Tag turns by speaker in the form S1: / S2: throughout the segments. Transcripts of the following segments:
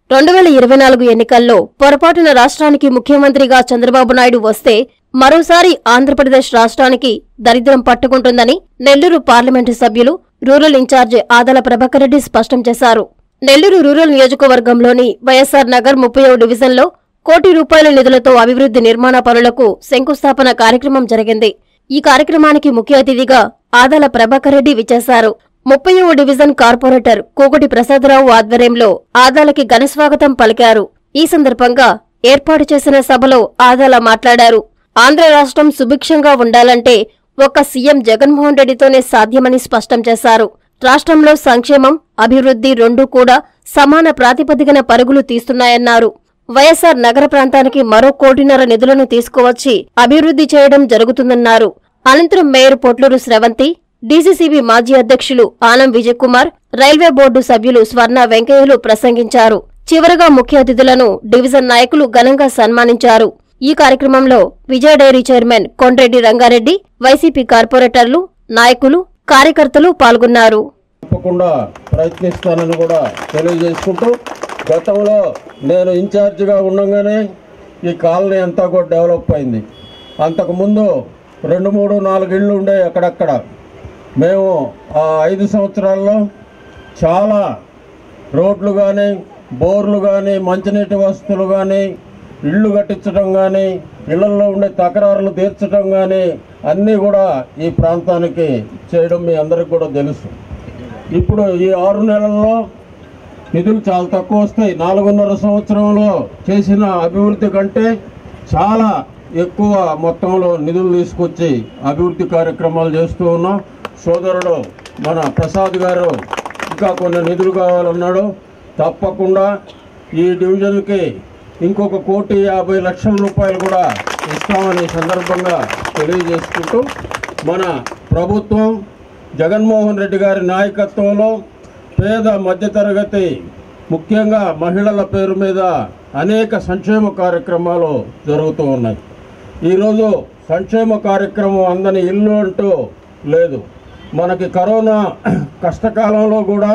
S1: రెండు వేల ఇరవై నాలుగు ఎన్నికల్లో పొరపాటున రాష్ట్రానికి ముఖ్యమంత్రిగా చంద్రబాబు నాయుడు వస్తే మరోసారి ఆంధ్రప్రదేశ్ రాష్ట్రానికి దరిద్రం పట్టుకుంటుందని నెల్లూరు పార్లమెంటు సభ్యులు రూరల్ ఇన్ఛార్జి ఆదల ప్రభాకర్ రెడ్డి స్పష్టం చేశారు నెల్లూరు రూరల్ నియోజకవర్గంలోని వైఎస్సార్ నగర్ ముప్పయో డివిజన్లో కోటి రూపాయల నిధులతో అభివృద్ధి నిర్మాణ పనులకు శంకుస్థాపన కార్యక్రమం జరిగింది ఈ కార్యక్రమానికి ముఖ్య అతిథిగా ఆదాల ప్రభాకర్ రెడ్డి విచ్చేశారు ముప్పయో డివిజన్ కార్పొరేటర్ కోగటి ప్రసాదరావు ఆధ్వర్యంలో ఆదాలకి ఘనస్వాగతం పలికారు ఈ సందర్భంగా ఏర్పాటు చేసిన సభలో ఆదాల మాట్లాడారు ఆంధ్ర రాష్ట్రం సుభిక్షంగా ఉండాలంటే ఒక్క సీఎం జగన్మోహన్ రెడ్డితోనే సాధ్యమని స్పష్టం చేశారు రాష్ట్రంలో సంక్షేమం అభివృద్ధి రెండూ కూడా సమాన ప్రాతిపదికన పరుగులు తీస్తున్నాయన్నారు వైఎస్సార్ నగర ప్రాంతానికి మరో కోటిన్నర నిధులను తీసుకువచ్చి అభివృద్ధి చేయడం జరుగుతుందన్నారు అనంతరం మేయర్ పొట్లూరు స్రవంతి డీసీసీబీ మాజీ అధ్యక్షులు ఆనం విజయకుమార్ రైల్వే బోర్డు సభ్యులు స్వర్ణ వెంకయ్యలు ప్రసంగించారు చివరగా ముఖ్య అతిథులను డివిజన్ నాయకులు ఘనంగా సన్మానించారు ఈ కార్యక్రమంలో Vijaya dairy chairman Kondreddy Ranga Reddy YCP కార్పొరేటర్లు నాయకులు కార్యకర్తలు పాల్గొన్నారు
S2: తప్పకుండా ప్రయత్నిస్తానని కూడా తెలియజేసుకుంటూ గతంలో నేను ఇన్ఛార్జిగా ఉండగానే ఈ కాలనీ అంతా కూడా డెవలప్ అయింది అంతకుముందు రెండు మూడు నాలుగు ఇళ్ళు ఉండే అక్కడక్కడ మేము ఆ ఐదు సంవత్సరాల్లో చాలా రోడ్లు కానీ బోర్లు కానీ మంచినీటి వసతులు కానీ ఇళ్ళు కట్టించడం కానీ ఇళ్లలో ఉండే తకరారులు తీర్చడం కానీ అన్నీ కూడా ఈ ప్రాంతానికి చేయడం మీ అందరికి కూడా తెలుసు ఇప్పుడు ఈ ఆరు నెలల్లో నిధులు చాలా తక్కువ వస్తాయి నాలుగున్నర సంవత్సరంలో చేసిన అభివృద్ధి కంటే చాలా ఎక్కువ మొత్తంలో నిధులు తీసుకొచ్చి అభివృద్ధి కార్యక్రమాలు చేస్తూ ఉన్నాం సోదరుడు మన ప్రసాద్ గారు ఇంకా కొన్ని నిధులు కావాలన్నాడు తప్పకుండా ఈ డివిజన్కి ఇంకొక కోటి యాభై లక్షల రూపాయలు కూడా ఇస్తామని ఈ సందర్భంగా తెలియజేసుకుంటూ మన ప్రభుత్వం జగన్మోహన్ రెడ్డి గారి నాయకత్వంలో పేద మధ్యతరగతి ముఖ్యంగా మహిళల పేరు మీద అనేక సంక్షేమ కార్యక్రమాలు జరుగుతూ ఉన్నాయి ఈరోజు సంక్షేమ కార్యక్రమం అందని ఇల్లు అంటూ లేదు మనకి కరోనా కష్టకాలంలో కూడా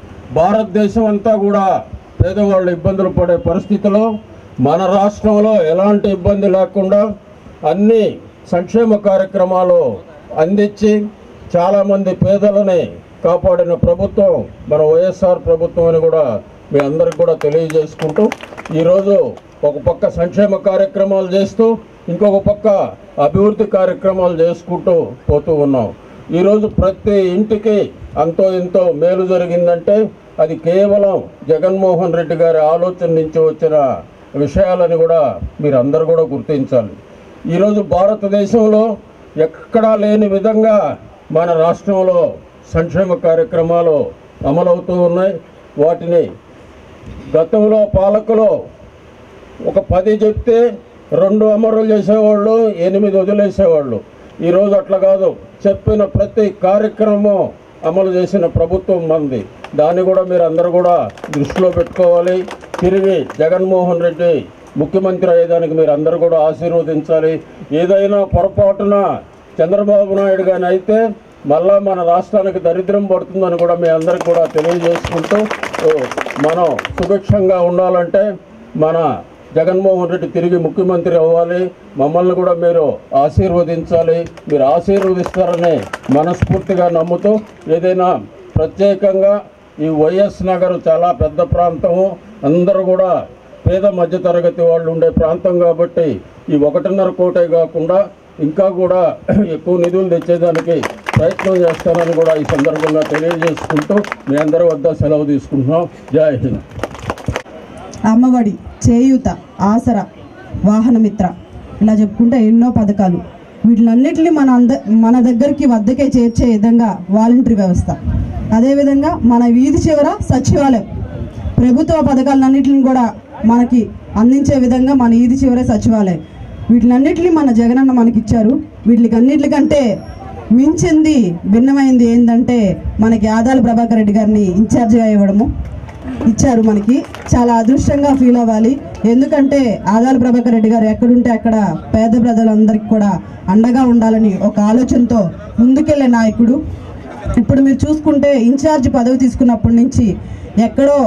S2: భారతదేశం అంతా కూడా పేదవాళ్ళు ఇబ్బందులు పడే పరిస్థితిలో మన రాష్ట్రంలో ఎలాంటి ఇబ్బంది లేకుండా అన్ని సంక్షేమ కార్యక్రమాలు అందించి చాలామంది పేదలని కాపాడిన ప్రభుత్వం మన వైఎస్ఆర్ ప్రభుత్వం అని కూడా మీ అందరికి కూడా తెలియజేసుకుంటూ ఈరోజు ఒక పక్క సంక్షేమ కార్యక్రమాలు చేస్తూ ఇంకొక పక్క అభివృద్ధి కార్యక్రమాలు చేసుకుంటూ పోతూ ఉన్నాం ఈరోజు ప్రతి ఇంటికి అంతో ఎంతో మేలు జరిగిందంటే అది కేవలం జగన్మోహన్ రెడ్డి గారి ఆలోచన నుంచి వచ్చిన విషయాలని కూడా మీరు అందరు కూడా గుర్తించాలి ఈరోజు భారతదేశంలో ఎక్కడా లేని విధంగా మన రాష్ట్రంలో సంక్షేమ కార్యక్రమాలు అమలవుతూ ఉన్నాయి వాటిని గతంలో పాలకులు ఒక పది చెప్తే రెండు అమరులు చేసేవాళ్ళు ఎనిమిది వదిలేసేవాళ్ళు ఈరోజు అట్లా కాదు చెప్పిన ప్రతి కార్యక్రమం అమలు చేసిన ప్రభుత్వం మంది దాన్ని కూడా మీరు అందరూ కూడా దృష్టిలో పెట్టుకోవాలి తిరిగి జగన్మోహన్ రెడ్డి ముఖ్యమంత్రి అయ్యేదానికి మీరు అందరూ కూడా ఆశీర్వదించాలి ఏదైనా పొరపాటున చంద్రబాబు నాయుడు గాని అయితే మళ్ళా మన రాష్ట్రానికి దరిద్రం పడుతుందని కూడా మీ అందరికి కూడా తెలియజేసుకుంటూ ఓ, మనం సుభిక్షంగా ఉండాలంటే మన జగన్మోహన్ రెడ్డి తిరిగి ముఖ్యమంత్రి అవ్వాలి మమ్మల్ని కూడా మీరు ఆశీర్వదించాలి మీరు ఆశీర్వదిస్తారని మనస్ఫూర్తిగా నమ్ముతూ ఏదైనా ప్రత్యేకంగా ఈ వైఎస్ నగర్ చాలా పెద్ద ప్రాంతము అందరూ కూడా పేద మధ్యతరగతి వాళ్ళు ఉండే ప్రాంతం కాబట్టి ఈ ఒకటిన్నర కోటే కాకుండా ఇంకా కూడా ఎక్కువ నిధులు తెచ్చేదానికి ప్రయత్నం చేస్తానని కూడా ఈ సందర్భంగా తెలియజేసుకుంటూ మీ అందరి వద్ద సెలవు తీసుకుంటున్నాం జై హింద్
S3: అమ్మఒడి చేయూత ఆసరా వాహనమిత్ర ఇలా చెప్పుకుంటే ఎన్నో పథకాలు వీటిలన్నిటిని మన అంద మన దగ్గరికి వద్దకే చేర్చే విధంగా వాలంటరీ వ్యవస్థ అదేవిధంగా మన వీధి చివర సచివాలయం ప్రభుత్వ పథకాలన్నింటిని కూడా మనకి అందించే విధంగా మన వీధి చివరే సచివాలయం వీటిలన్నిటిని మన జగనన్న మనకి ఇచ్చారు వీటికి అన్నిటికంటే మించింది భిన్నమైంది ఏంటంటే మనకి ఆదాల ప్రభాకర్ రెడ్డి గారిని ఇన్ఛార్జిగా ఇవ్వడము ఇచ్చారు మనకి చాలా అదృష్టంగా ఫీల్ అవ్వాలి ఎందుకంటే ఆదాల ప్రభాకర్ రెడ్డి గారు ఎక్కడుంటే అక్కడ పేద ప్రజలందరికీ కూడా అండగా ఉండాలని ఒక ఆలోచనతో ముందుకెళ్లే నాయకుడు ఇప్పుడు మీరు చూసుకుంటే ఇన్ఛార్జ్ పదవి తీసుకున్నప్పటి నుంచి ఎక్కడో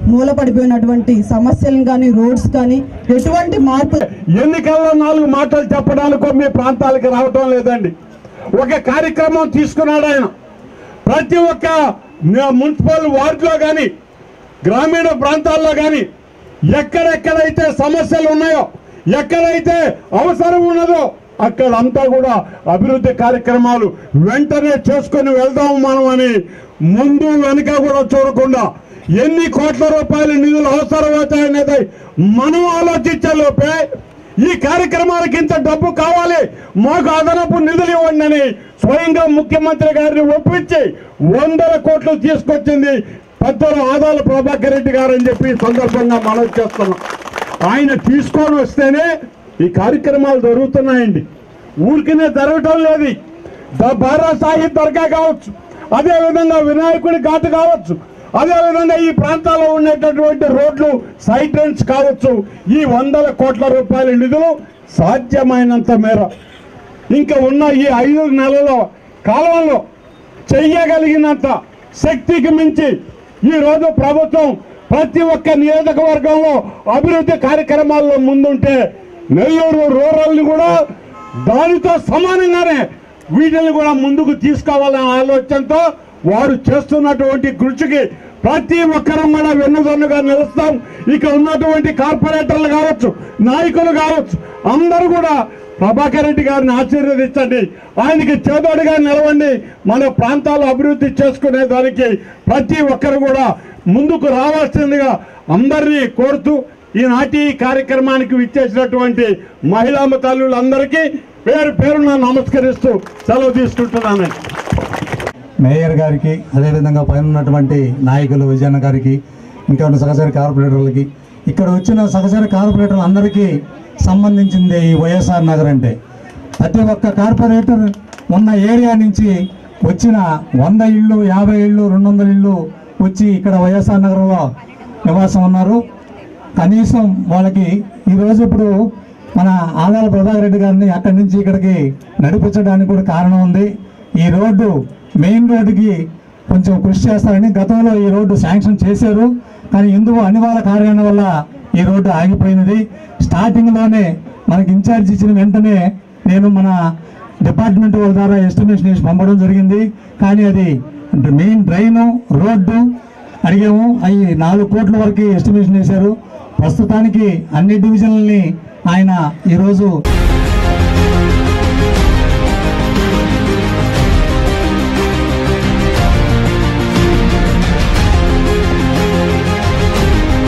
S3: మూలపడిపోయినటువంటి సమస్యలను కానీ రోడ్స్ కానీ ఎటువంటి మార్పు
S4: ఎన్నికల్లో నాలుగు మాటలు చెప్పడానికో మీ ప్రాంతాలకు రావటం లేదండి ఒక కార్యక్రమం తీసుకున్నాడు ఆయన ప్రతి ఒక్క మున్సిపల్ వార్డులో కానీ గ్రామీణ ప్రాంతాల్లో కానీ ఎక్కడెక్కడైతే సమస్యలు ఉన్నాయో ఎక్కడైతే అవసరం ఉన్నదో అక్కడంతా కూడా అభివృద్ధి కార్యక్రమాలు వెంటనే చేసుకొని వెళ్దాం మనం అని ముందు వెనుక కూడా చూడకుండా ఎన్ని కోట్ల రూపాయల నిధులు అవసరమవుతాయనేది మనం ఆలోచించే లోపే ఈ కార్యక్రమాలకి ఇంత డబ్బు కావాలి మాకు అదనపు నిధులు ఇవ్వండి అని స్వయంగా ముఖ్యమంత్రి గారిని ఒప్పించి వందల కోట్లు తీసుకొచ్చింది పెద్దలు ఆదాల ప్రభాకర్ రెడ్డి గారు అని చెప్పి ఈ సందర్భంగా మనవి చేస్తున్నాం ఆయన తీసుకొని వస్తేనే ఈ కార్యక్రమాలు జరుగుతున్నాయండి ఊరికినే జరగటం లేదు ద- బారా సాహిబ్ దర్గా కావచ్చు అదే విధంగా వినాయకుడి ఘాటు కావచ్చు అదే విధంగా ఈ ప్రాంతాల్లో ఉండేటటువంటి రోడ్లు సైట్ రెంట్స్ కావచ్చు ఈ వందల కోట్ల రూపాయల నిధులు సాధ్యమైనంత మేర ఇంకా ఉన్న ఈ ఐదు నెలల కాలంలో చెయ్యగలిగినంత శక్తికి మించి ఈ రోజు ప్రభుత్వం ప్రతి ఒక్క నియోజకవర్గంలో అభివృద్ధి కార్యక్రమాల్లో ముందుంటే నెల్లూరు రూరల్ని కూడా దానితో సమానంగానే వీటిని కూడా ముందుకు తీసుకోవాలనే ఆలోచనతో వారు చేస్తున్నటువంటి కృషికి ప్రతి ఒక్కరం కూడా వెన్నుదన్నుగా నిలుస్తాం ఇక ఉన్నటువంటి కార్పొరేటర్లు కావచ్చు నాయకులు కావచ్చు అందరూ కూడా ప్రభాకర్ రెడ్డి గారిని ఆశీర్వదించండి ఆయనకి చేదోడుగా నిలవండి మన ప్రాంతాలు అభివృద్ధి చేసుకునే దానికి ప్రతి ఒక్కరు కూడా ముందుకు రావాల్సిందిగా అందరినీ కోరుతూ ఈనాటి ఈ కార్యక్రమానికి విచ్చేసినటువంటి మహిళా తల్లులందరికీ పేరు పేరున నమస్కరిస్తూ సెలవు తీసుకుంటున్నాను
S5: మేయర్ గారికి అదేవిధంగా పైన ఉన్నటువంటి నాయకులు విజయన్న గారికి ఇంకా ఉన్న సహచర కార్పొరేటర్లకి ఇక్కడ వచ్చిన సహచర కార్పొరేటర్లు అందరికీ సంబంధించింది ఈ వైఎస్ఆర్ నగర్ అంటే ప్రతి ఒక్క కార్పొరేటర్ ఉన్న ఏరియా నుంచి వచ్చిన వంద ఇళ్ళు యాభై ఇళ్ళు రెండు వందల ఇళ్ళు వచ్చి ఇక్కడ వైఎస్ఆర్ నగరంలో నివాసం ఉన్నారు కనీసం వాళ్ళకి ఈరోజు ఇప్పుడు మన ఆదాల ప్రభాకర్ రెడ్డి గారిని అక్కడి నుంచి ఇక్కడికి నడిపించడానికి కూడా కారణం ఉంది ఈ రోడ్డు మెయిన్ రోడ్డుకి కొంచెం కృషి చేస్తారని గతంలో ఈ రోడ్డు శాంక్షన్ చేశారు కానీ ఎందుకు అనివార్య కారణాల వల్ల ఈ రోడ్డు ఆగిపోయినది స్టార్టింగ్లోనే మనకి ఇన్ఛార్జ్ ఇచ్చిన వెంటనే నేను మన డిపార్ట్మెంట్ వాళ్ళ ద్వారా ఎస్టిమేషన్ వేసి పంపడం జరిగింది కానీ అది మెయిన్ డ్రైను రోడ్డు అడిగాము అవి నాలుగు కోట్ల వరకు ఎస్టిమేషన్ వేశారు ప్రస్తుతానికి అన్ని డివిజన్లని ఆయన ఈరోజు